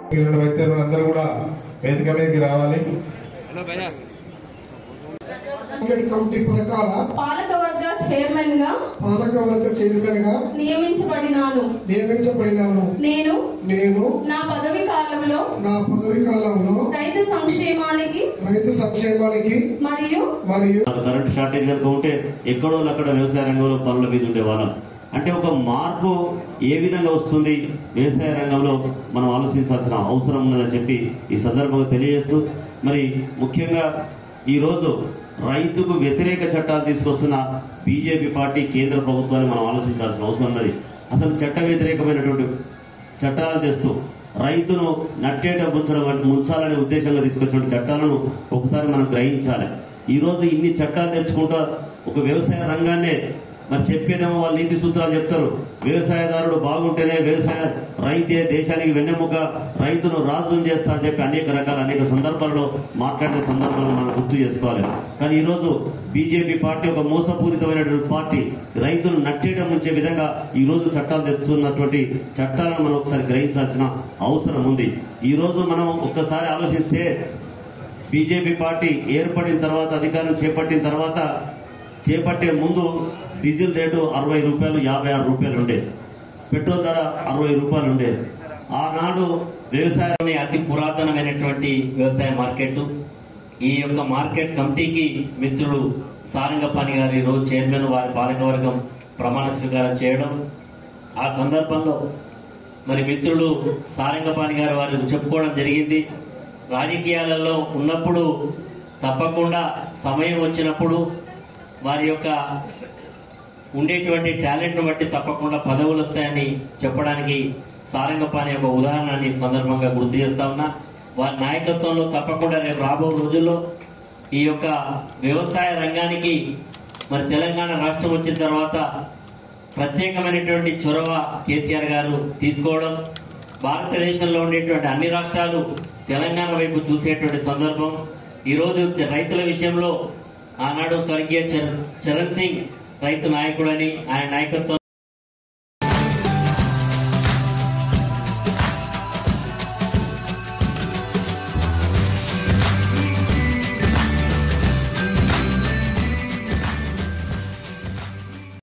మిగిలిన vice chairman అందరూ కూడా వేదిక మీదకి రావాలి మార్కెట్ కమిటీ ప్రకార పాలకవర్గ చైర్మన్ గా పాలకవర్గ చైర్మన్ గా నియమించబడినాను నియమించబడినాను నేను నేను నా పదవి కాలంలో నా పదవి కాలంలో రైతు సంక్షేమానికి రైతు సంక్షేమానికి మరియు మరియు కరెంట్ షార్టేజ్ కనుక ఉంటే ఎక్కడో అక్కడ వ్యవసాయ రంగంలో పనుల మీద ఉండేవాళ్ళం అంటే ఒక మార్పు ఏ విధంగా వస్తుంది వ్యవసాయ రంగంలో మనం ఆలోచించాల్సిన అవసరం ఉన్నదని చెప్పి ఈ సందర్భంగా తెలియజేస్తూ మరి ముఖ్యంగా ఈరోజు రైతుకు వ్యతిరేక చట్టాలు తీసుకొస్తున్న బీజేపీ పార్టీ కేంద్ర ప్రభుత్వాన్ని మనం ఆలోచించాల్సిన అవసరం ఉన్నది అసలు చట్ట వ్యతిరేకమైనటువంటి చట్టాలను తెస్తూ రైతును నట్టేట ముంచడం వంటి ముంచాలనే ఉద్దేశంగా తీసుకొచ్చిన చట్టాలను ఒకసారి మనం గ్రహించాలి ఈ రోజు ఇన్ని చట్టాలు తెచ్చుకుంటా ఒక వ్యవసాయ రంగాన్నే మరి చెప్పేదేమో వాళ్ళు నీతి సూత్రాలు చెప్తారు వ్యవసాయదారుడు బాగుంటేనే వ్యవసాయ రైతే దేశానికి వెన్నెముక రైతును రాజును చేస్తా అని చెప్పి అనేక రకాల అనేక సందర్భాల్లో మాట్లాడే సందర్భాలను మనం గుర్తు చేసుకోవాలి కానీ ఈ రోజు బీజేపీ పార్టీ ఒక మోసపూరితమైనటువంటి పార్టీ రైతును నట్టేయడం ముంచే విధంగా ఈ రోజు చట్టాలు తెస్తున్నటువంటి చట్టాలను మనం ఒకసారి గ్రహించాల్సిన అవసరం ఉంది ఈ రోజు మనం ఒక్కసారి ఆలోచిస్తే బీజేపీ పార్టీ ఏర్పడిన తర్వాత అధికారం చేపట్టిన తర్వాత చేపట్టే ముందు డీజిల్ రేటు అరవై రూపాయలు యాభై ఆరు రూపాయలు ఉండే పెట్రోల్ ధర అరవై రూపాయలు ఉండే ఆనాడు వ్యవసాయ లోని అతి పురాతనమైనటువంటి వ్యవసాయ మార్కెట్ ఈ యొక్క మార్కెట్ కమిటీకి మిత్రులు సారంగపాణి గారు ఈ రోజు చైర్మన్ వారి పాలకవర్గం ప్రమాణ స్వీకారం చేయడం ఆ సందర్భంలో మరి మిత్రులు సారంగపాణి గారు వారు చెప్పుకోవడం జరిగింది రాజకీయాలలో ఉన్నప్పుడు తప్పకుండా సమయం వచ్చినప్పుడు వారి యొక్క ఉండేటువంటి టాలెంట్ బట్టి తప్పకుండా పదవులు వస్తాయని చెప్పడానికి సారంగపాణి యొక్క ఉదాహరణని ఈ సందర్భంగా గుర్తు చేస్తా ఉన్నా వారి నాయకత్వంలో తప్పకుండా రేపు రాబో రోజుల్లో ఈ యొక్క వ్యవసాయ రంగానికి మరి తెలంగాణ రాష్ట్రం వచ్చిన తర్వాత ప్రత్యేకమైనటువంటి చొరవ కేసీఆర్ గారు తీసుకోవడం భారతదేశంలో ఉండేటువంటి అన్ని రాష్ట్రాలు తెలంగాణ వైపు చూసేటువంటి సందర్భం ఈరోజు రైతుల విషయంలో ఆనాడు స్వర్గీయ చరణ్ చరణ్ సింగ్ రైతు నాయకుడని ఆయన నాయకత్వం